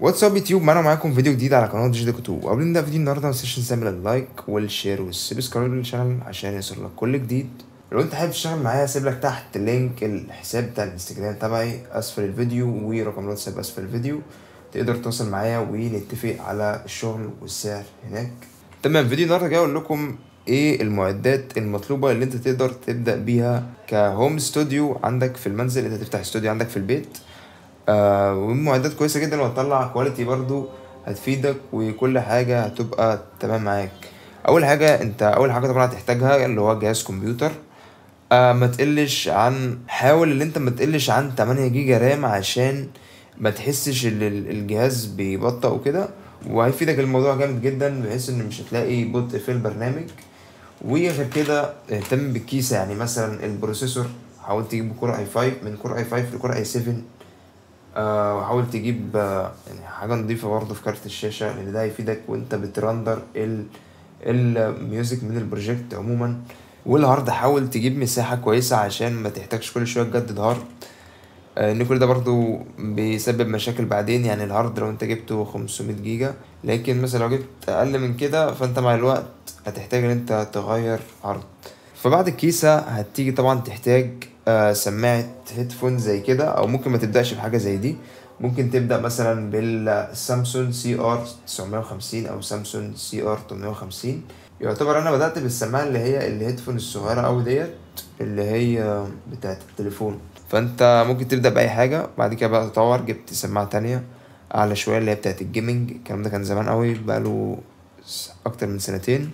واتساب يوتيوب معانا معاكم فيديو جديد على قناه جديد كتب قبل ما نبدا فيديو النهارده ما تنساش تعمل اللايك والشير والسبسكرايب للشانل عشان يوصل لك كل جديد لو انت حابب تشتغل معايا هسيب لك تحت لينك الحساب بتاع الانستجرام تبعي اسفل الفيديو ورقم الواتساب اسفل الفيديو تقدر تتواصل معايا ونتفق على الشغل والسعر هناك تمام فيديو النهارده جاي اقول لكم ايه المعدات المطلوبه اللي انت تقدر تبدا بيها كهوم ستوديو عندك في المنزل انت تفتح استوديو عندك في البيت آه ومعدات كويسه جدا وهتطلع كواليتي برضو هتفيدك وكل حاجه هتبقى تمام معاك اول حاجه انت اول حاجه طبعا هتحتاجها اللي هو جهاز كمبيوتر آه ما تقلش عن حاول ان انت ما تقلش عن 8 جيجا رام عشان ما تحسش ان ال- الجهاز بيبطأ وكده وهيفيدك الموضوع جامد جدا بحيث ان مش هتلاقي بطء في البرنامج وغير كده اهتم بالكيسة يعني مثلا البروسيسور حاول تجيب كور اي 5 من كور اي 5 لكور اي 7 آه وحاول تجيب آه يعني حاجة نضيفة برضه في كارت الشاشة لأن ده هيفيدك وأنت بترندر ال الميوزك من البروجكت عموما والهارد حاول تجيب مساحة كويسة عشان ما تحتاجش كل شوية تجدد هارد آه، ان كل ده برضو بيسبب مشاكل بعدين يعني الهارد لو انت جبته 500 جيجا لكن مثلا لو جبت اقل من كده فانت مع الوقت هتحتاج ان انت تغير هارد فبعد الكيسة هتيجي طبعا تحتاج آه، سماعة هيدفون زي كده او ممكن ما تبدأش بحاجة زي دي ممكن تبدأ مثلا بالسامسونج سي ار 950 او سامسونج سي ار 850 يعتبر انا بدأت بالسماعة اللي هي الهيدفون الصغيرة اوي ديت اللي هي بتاعت التليفون فانت ممكن تبدا باي حاجه بعد كده بقى تطور جبت سماعه تانية اعلى شويه اللي هي بتاعت الجيمنج الكلام ده كان زمان قوي بقاله س- اكتر من سنتين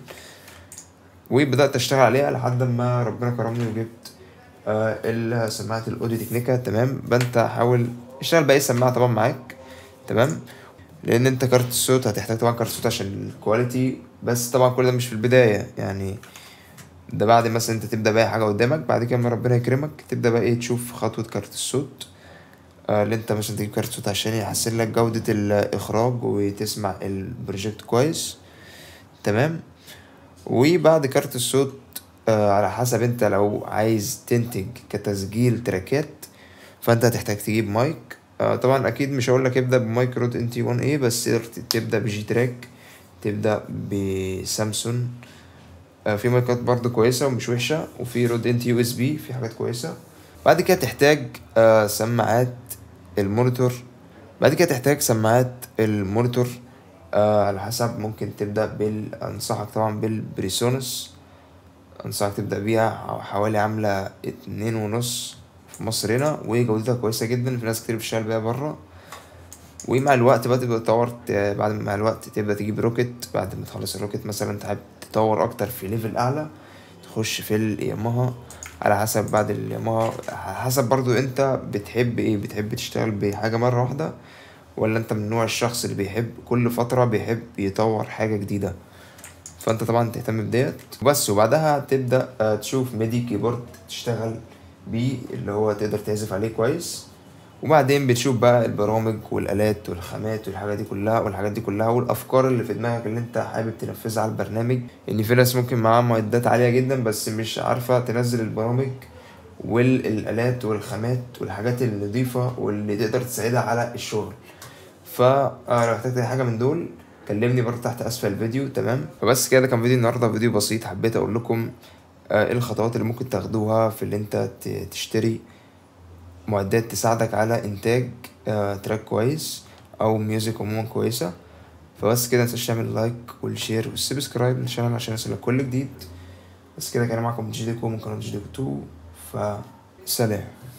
وبدات اشتغل عليها لحد ما ربنا كرمني وجبت آه ال- سماعه الاوديو تكنيكا تمام فانت حاول اشتغل باي سماعه طبعا معاك تمام لان انت كارت الصوت هتحتاج طبعا كارت الصوت عشان الكواليتي بس طبعا كل ده مش في البدايه يعني ده بعد مثلا انت تبدا باي حاجه قدامك بعد كده لما ربنا يكرمك تبدا بقى ايه تشوف خطوه كارت الصوت آه اللي انت مثلا تجيب كارت صوت عشان يحسن لك جوده الاخراج وتسمع البروجكت كويس تمام وبعد كارت الصوت آه على حسب انت لو عايز تنتج كتسجيل تراكات فانت هتحتاج تجيب مايك آه طبعا اكيد مش هقول لك ابدا بمايك رود ان تي 1 اي بس تقدر تبدا بجي تراك تبدا بسامسونج آه، في مايكات برضو كويسة ومش وحشة وفي رود انت يو اس بي في حاجات كويسة بعد كده تحتاج آه، سماعات المونيتور بعد كده تحتاج سماعات المونيتور آه، على حسب ممكن تبدأ بال أنصحك طبعا بالبريسونس أنصحك تبدأ بيها ح- حوالي عاملة اتنين ونص في مصر هنا وجودتها كويسة جدا في ناس كتير بتشتغل بيها برا ومع الوقت بقى تبدأ تطور ت- بعد مع الوقت تبدأ تجيب روكت بعد ما تخلص الروكت مثلا انت حابب تطور أكتر في ليفل أعلى تخش في الياماها على حسب بعد الياماها على حسب برضو انت بتحب ايه بتحب تشتغل بحاجة مرة واحدة ولا انت من نوع الشخص اللي بيحب كل فترة بيحب يطور حاجة جديدة فانت طبعا تهتم بديت بس وبعدها تبدأ آه، تشوف ميدي كيبورد تشتغل بيه اللي هو تقدر تعزف عليه كويس وبعدين بتشوف بقى البرامج والآلات والخامات والحاجات دي كلها والحاجات دي كلها والأفكار اللي في دماغك اللي أنت حابب تنفذها على البرنامج إن في ناس ممكن معاها معدات عالية جدا بس مش عارفة تنزل البرامج والآلات والخامات والحاجات النضيفة واللي تقدر تساعدها على الشغل فلو احتجت أي حاجة من دول كلمني برضه تحت أسفل الفيديو تمام فبس كده كان فيديو النهاردة فيديو بسيط حبيت أقول لكم آه، ايه الخطوات اللي ممكن تاخدوها في اللي انت ت- تشتري معدات تساعدك على انتاج آه، تراك كويس او ميوزك عموما كويسه فبس كده متنساش تعمل لايك والشير والسبسكرايب للشانل عشان يوصلك كل جديد بس كده كان معاكم جي ديكو من قناه جي ديكو 2 فسلام